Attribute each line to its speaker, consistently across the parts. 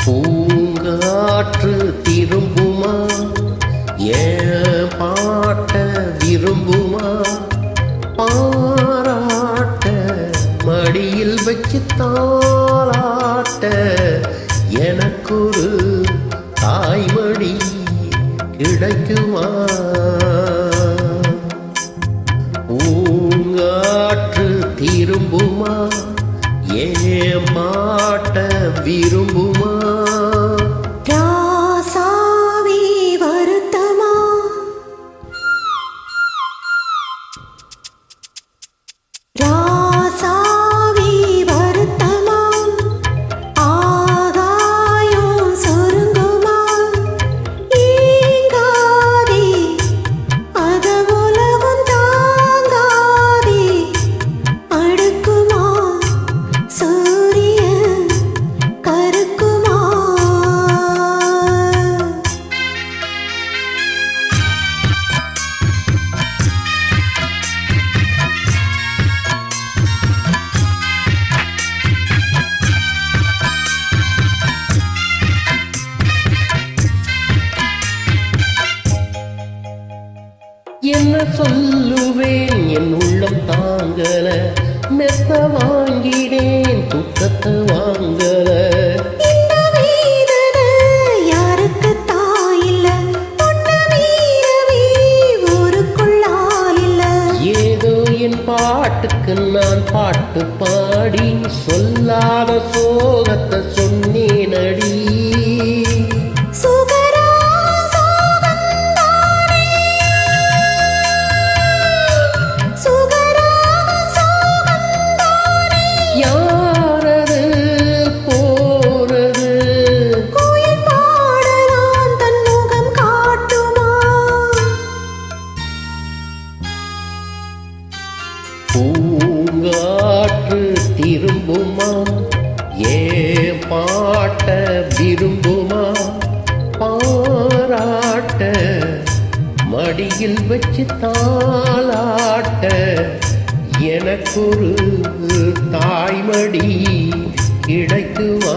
Speaker 1: பூங்காற்று திரும்புமா ஏன் பாட்ட விரும்புமா பாராட்ட மடியில் வச்சு தாளாட்ட எனக்கொரு தாய்மடி கிடைக்குமா பூங்காற்று திரும்புமா ஏன் பாட்ட விரும்புமா
Speaker 2: ராசாவே வருத்தமா ராசாவே வருத்தமா ஆகாயம் சுருங்குமா ஏங்காதே அத உலகம் தாங்காதே அடுக்குமா சூரியன் கருக்குமா
Speaker 1: என்ன சொல்லுவேன் என் உள்ளம் தாங்கல மெத்த வாங்கினேன் துக்கத்தை வாங்கல
Speaker 2: இந்த வேதனை யாருக்கு தாயில்ல உன்னை மீறவே ஊருக்குள்ளால் இல்ல
Speaker 1: ஏதோ என் பாட்டுக்கு நான் பாட்டு பாடி சொல்லாத சோகத்தை சொன்னேனடி
Speaker 2: சுகரா சோகந்தானே சுகரா சோகந்தானே
Speaker 1: யாரது போறது
Speaker 2: கோயில் பாடலாம் தன் முகம் காட்டுமா
Speaker 1: பூங்காற்று திரும்புமா ஏ பாட்ட விரும்புமா பாராட்ட மடியில் வச்சு தாளாட்ட எனக்கொரு தாய்மடி கிடைக்குமா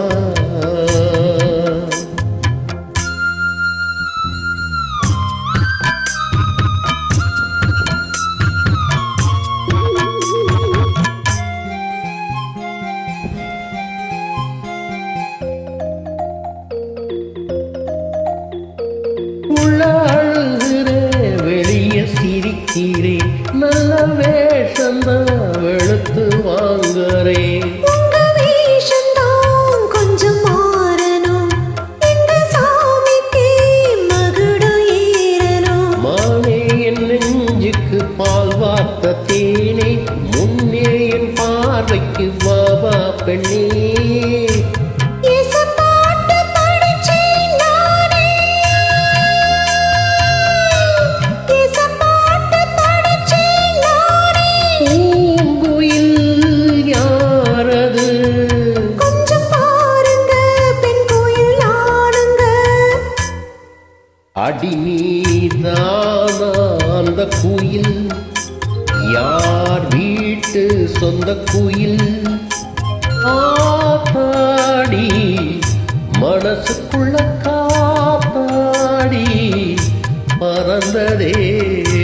Speaker 1: உள்ள அழுகிறேன் வெளிய சிரிக்கிறேன் நல்ல வேஷந்தான் வெளுத்து வாங்குறேன்
Speaker 2: உங்க வேஷம்தான் கொஞ்சம் மாறணும் எங்க சாமிக்கு மகுடம் ஏறணும்
Speaker 1: மானே என் நெஞ்சுக்கு பால் வார்த்த தேனே முன்னே என் பார்வைக்கு வா வா பெண்ணே
Speaker 2: இசப்பாட்டு படிச்சேன் நானே. இசப்பாட்டு படிச்சேன் நானே.
Speaker 1: பூங்குயில் யாரது
Speaker 2: கொஞ்சம் பாருங்க பெண் கோயில் ஆடுங்க
Speaker 1: அடி நீதானா அந்த குயில் யார் வீட்டு சொந்த குயில் ஆத்தாடி மனசுக்குள்ள காத்தாடி பறந்ததே